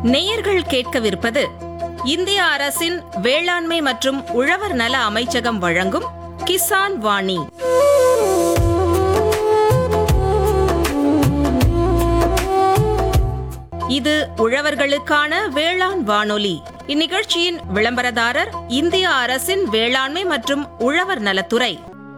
நேயர்கள் கேட்கவிருப்பது இந்திய அரசின் வேளாண்மை மற்றும் உழவர் நல அமைச்சகம் வழங்கும் கிசான் வாணி இது உழவர்களுக்கான வேளாண் வானொலி இந்நிகழ்ச்சியின் விளம்பரதாரர் இந்திய அரசின் வேளாண்மை மற்றும் உழவர் நலத்துறை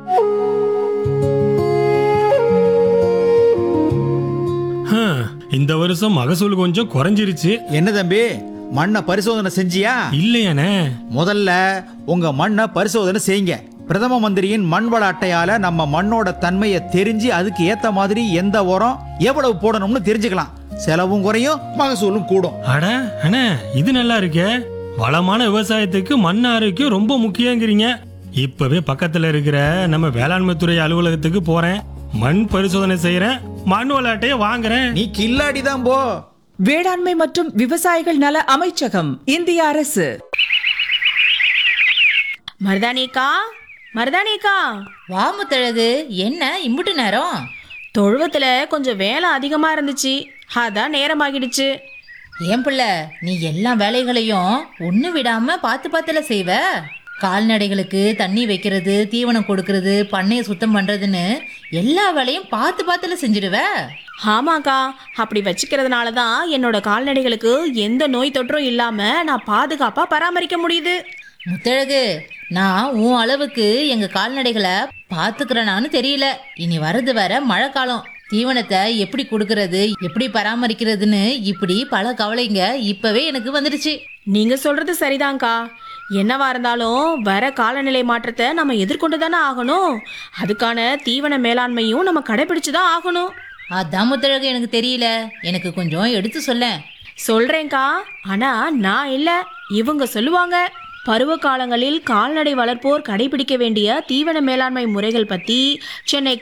ஹம், இந்த வருஷம் மகசூல் கொஞ்சம் குறைஞ்சிருச்சு என்ன தம்பி மண்ணை பரிசோதனை செஞ்சியா இல்லையானே முதல்ல உங்க மண்ணை பரிசோதனை செய்யுங்க பிரதம மந்திரியின் மண் வள அட்டையால நம்ம மண்ணோட தன்மையை தெரிஞ்சு அதுக்கு ஏத்த மாதிரி எந்த உரம் எவ்வளவு போடணும்னு தெரிஞ்சுக்கலாம் செலவும் குறையும் மகசூலும் கூடும் அட அண்ணே இது நல்லா இருக்கே வளமான விவசாயத்துக்கு மண் ஆரோக்கியம் ரொம்ப முக்கியங்கிறீங்க இப்பவே பக்கத்துல இருக்கிற நம்ம வேளாண்மை துறை அலுவலகத்துக்கு போறேன் மண் பரிசோதனை செய்யறேன் மண் விளையாட்டையே வாங்குறேன் நீ கில்லாடி தான் போ வேளாண்மை மற்றும் விவசாயிகள் நல அமைச்சகம் இந்திய அரசு மருதானிக்கா மருதானிக்கா வா முத்தழகு என்ன இம்புட்டு நேரம் தொழுவத்துல கொஞ்சம் வேலை அதிகமா இருந்துச்சு அதான் நேரமாகிடுச்சு ஏன் பிள்ளை நீ எல்லா வேலைகளையும் ஒண்ணு விடாம பார்த்து பார்த்துல செய்வ கால்நடைகளுக்கு தண்ணி வைக்கிறது தீவனம் கொடுக்கறது பண்ணையை சுத்தம் பண்றதுன்னு எல்லா வேலையும் பார்த்து பார்த்துல செஞ்சிடுவ ஆமாக்கா அப்படி வச்சுக்கிறதுனால தான் என்னோட கால்நடைகளுக்கு எந்த நோய் தொற்றும் இல்லாம நான் பாதுகாப்பா பராமரிக்க முடியுது முத்தழகு நான் உன் அளவுக்கு எங்க கால்நடைகளை பாத்துக்கிறனான்னு தெரியல இனி வர்றது வர மழை காலம் தீவனத்தை எப்படி கொடுக்கறது எப்படி பராமரிக்கிறதுன்னு இப்படி பல கவலைங்க இப்பவே எனக்கு வந்துடுச்சு நீங்க சொல்றது சரிதான்க்கா என்னவா இருந்தாலும் வர காலநிலை மாற்றத்தை நம்ம எதிர்கொண்டு தானே ஆகணும் அதுக்கான தீவன மேலாண்மையும் நம்ம கடைபிடிச்சு தான் ஆகணும் அதான் முத்தழகு எனக்கு தெரியல எனக்கு கொஞ்சம் எடுத்து சொல்லேன் சொல்றேன்க்கா ஆனா நான் இல்ல இவங்க சொல்லுவாங்க பருவ காலங்களில் கால்நடை வளர்ப்போர் கடைபிடிக்க வேண்டிய தீவன மேலாண்மை முறைகள் பத்தி சென்னை